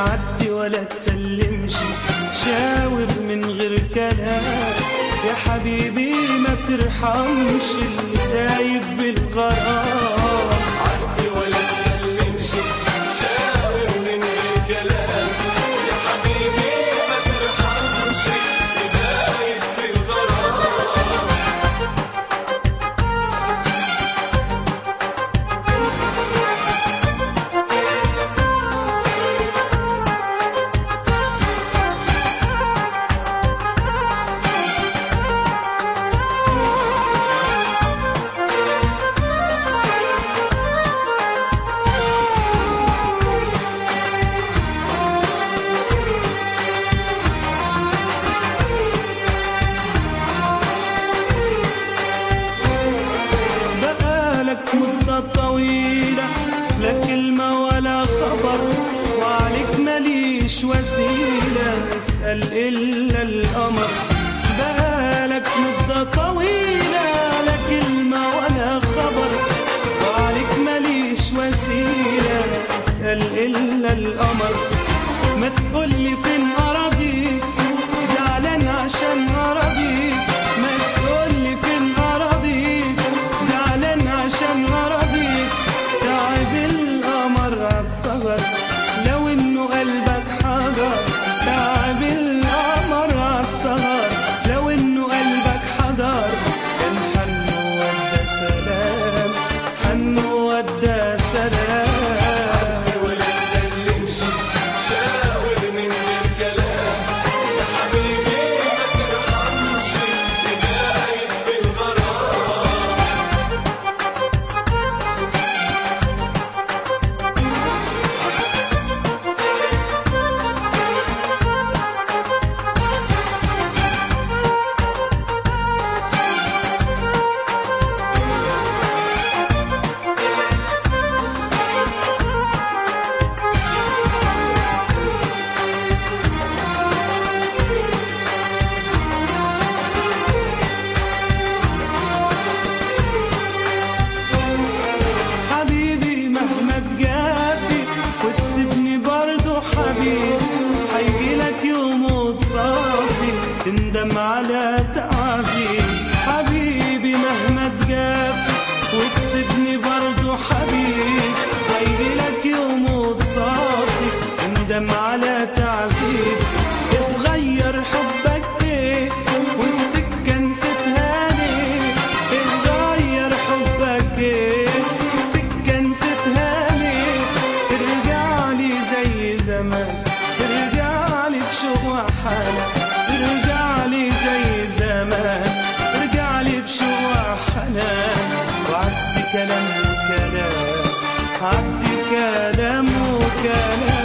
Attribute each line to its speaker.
Speaker 1: عدي ولا تسلمش شاور من غير كلام يا حبيبي ما ترحمش اللي تايب بالغرام
Speaker 2: عدي ولا تسلمش شاور من غير كلام يا حبيبي ما ترحمش بداية في الغرام
Speaker 1: بقالك مدة طويلة لا كلمة ولا خبر وعليك ماليش وسيلة اسأل إلا القمر بقالك مدة طويلة لا كلمة ولا خبر وعليك ماليش وسيلة اسأل إلا القمر ما تقولي فين أراضيك زعلان عشان أراضيك ما تقولي فين أراضيك زعلان عشان أراضيك تعب القمر عالصغر لو إنه قلبك حجر تعب القمر عالصغر لو إنه قلبك حجر كان حنه ودى سلام حنه ودى سلام
Speaker 2: ولا تسلمش شاور من غير كلام يا حبيبي ما ترحمش بداية في الغرام
Speaker 1: حبيبي مهما تجافي وتسيبني برضو حبيب هيجيلك يوم وتصافي تندم على تعذيب حبيبي مهما تجافي وتسيبني برضو حبيب هيجيلك يوم وتصافي تندم على تعذيب اتغير حبك ايه والسكة نسيتها ليه اتغير حبك ايه السكة نسيتها ليه ترجع لي زي زمان ترجع لي بشوق حالك ترجع لي زي زمان ترجع لي بشوق حنان وعدي كلام وكلام عدي كلام وكلام